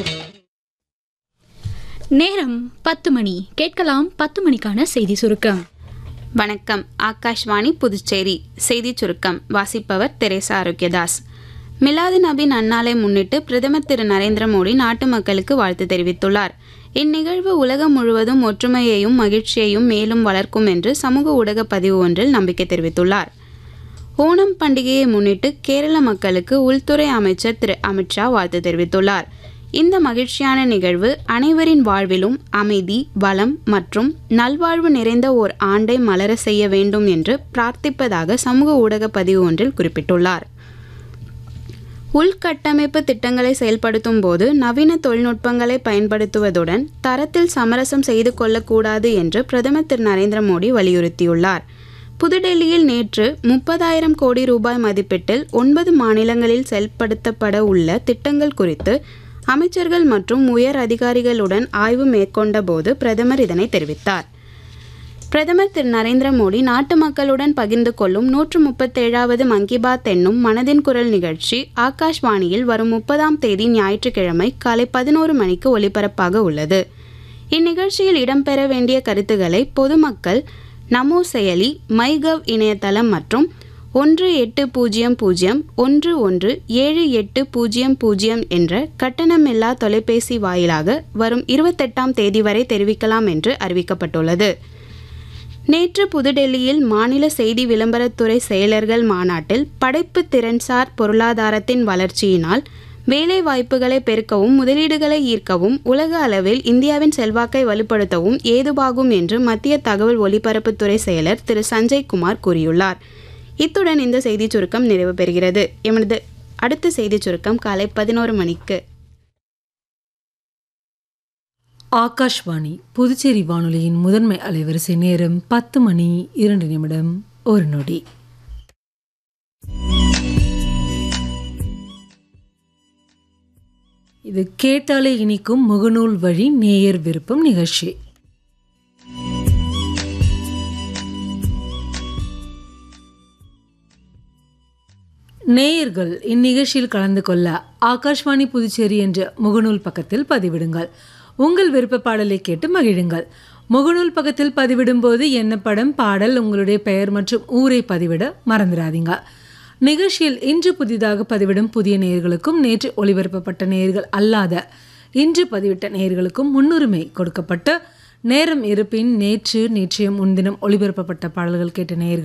நேரம் பத்து மணி கேட்கலாம் பத்து மணிக்கான செய்தி சுருக்கம் வணக்கம் ஆகாஷ்வாணி புதுச்சேரி செய்திச் சுருக்கம் வாசிப்பவர் தெரேசா ஆரோக்கியதாஸ் மிலாது நபி நன்னாளை முன்னிட்டு பிரதமர் திரு நரேந்திர மோடி நாட்டு மக்களுக்கு வாழ்த்து தெரிவித்துள்ளார் இந்நிகழ்வு உலகம் முழுவதும் ஒற்றுமையையும் மகிழ்ச்சியையும் மேலும் வளர்க்கும் என்று சமூக ஊடக பதிவு ஒன்றில் நம்பிக்கை தெரிவித்துள்ளார் ஓணம் பண்டிகையை முன்னிட்டு கேரள மக்களுக்கு உள்துறை அமைச்சர் திரு அமித்ஷா வாழ்த்து தெரிவித்துள்ளார் இந்த மகிழ்ச்சியான நிகழ்வு அனைவரின் வாழ்விலும் அமைதி வளம் மற்றும் நல்வாழ்வு நிறைந்த ஓர் ஆண்டை மலர செய்ய வேண்டும் என்று பிரார்த்திப்பதாக சமூக ஊடக பதிவு ஒன்றில் குறிப்பிட்டுள்ளார் உள்கட்டமைப்பு திட்டங்களை செயல்படுத்தும் போது நவீன தொழில்நுட்பங்களை பயன்படுத்துவதுடன் தரத்தில் சமரசம் செய்து கொள்ளக்கூடாது என்று பிரதமர் திரு நரேந்திர மோடி வலியுறுத்தியுள்ளார் புதுடெல்லியில் நேற்று முப்பதாயிரம் கோடி ரூபாய் மதிப்பீட்டில் ஒன்பது மாநிலங்களில் செயல்படுத்தப்பட உள்ள திட்டங்கள் குறித்து அமைச்சர்கள் மற்றும் உயர் அதிகாரிகளுடன் ஆய்வு மேற்கொண்ட போது பிரதமர் இதனை தெரிவித்தார் பிரதமர் திரு நரேந்திர மோடி நாட்டு மக்களுடன் பகிர்ந்து கொள்ளும் நூற்று முப்பத்தேழாவது மன் கி பாத் என்னும் மனதின் குரல் நிகழ்ச்சி ஆகாஷ்வாணியில் வரும் முப்பதாம் தேதி ஞாயிற்றுக்கிழமை காலை பதினோரு மணிக்கு ஒலிபரப்பாக உள்ளது இந்நிகழ்ச்சியில் இடம்பெற வேண்டிய கருத்துக்களை பொதுமக்கள் நமோ செயலி மைகவ் இணையதளம் மற்றும் ஒன்று எட்டு பூஜ்ஜியம் பூஜ்ஜியம் ஒன்று ஒன்று ஏழு எட்டு பூஜ்ஜியம் பூஜ்ஜியம் என்ற கட்டணமில்லா தொலைபேசி வாயிலாக வரும் இருபத்தெட்டாம் தேதி வரை தெரிவிக்கலாம் என்று அறிவிக்கப்பட்டுள்ளது நேற்று புதுடெல்லியில் மாநில செய்தி விளம்பரத்துறை செயலர்கள் மாநாட்டில் படைப்பு திறன்சார் பொருளாதாரத்தின் வளர்ச்சியினால் வேலை வாய்ப்புகளை பெருக்கவும் முதலீடுகளை ஈர்க்கவும் உலக அளவில் இந்தியாவின் செல்வாக்கை வலுப்படுத்தவும் ஏதுவாகும் என்று மத்திய தகவல் ஒலிபரப்புத்துறை செயலர் திரு சஞ்சய் குமார் கூறியுள்ளார் இத்துடன் இந்த செய்திச் சுருக்கம் நிறைவு பெறுகிறது எமது அடுத்த செய்திச் சுருக்கம் காலை பதினோரு மணிக்கு ஆகாஷ்வாணி புதுச்சேரி வானொலியின் முதன்மை அலைவரிசை நேரம் பத்து மணி இரண்டு நிமிடம் ஒரு நொடி இது கேட்டாலே இனிக்கும் முகநூல் வழி நேயர் விருப்பம் நிகழ்ச்சி நேயர்கள் இந்நிகழ்ச்சியில் கலந்து கொள்ள ஆகாஷ்வாணி புதுச்சேரி என்ற முகநூல் பக்கத்தில் பதிவிடுங்கள் உங்கள் விருப்ப பாடலை கேட்டு மகிழுங்கள் முகநூல் பக்கத்தில் பதிவிடும் போது என்ன படம் பாடல் உங்களுடைய பெயர் மற்றும் ஊரை பதிவிட மறந்துடாதீங்க நிகழ்ச்சியில் இன்று புதிதாக பதிவிடும் புதிய நேயர்களுக்கும் நேற்று ஒளிபரப்பப்பட்ட நேயர்கள் அல்லாத இன்று பதிவிட்ட நேயர்களுக்கும் முன்னுரிமை கொடுக்கப்பட்ட நேரம் இருப்பின் நேற்று நேற்றைய முன்தினம் ஒளிபரப்பப்பட்ட பாடல்கள் கேட்ட நேயர்கள்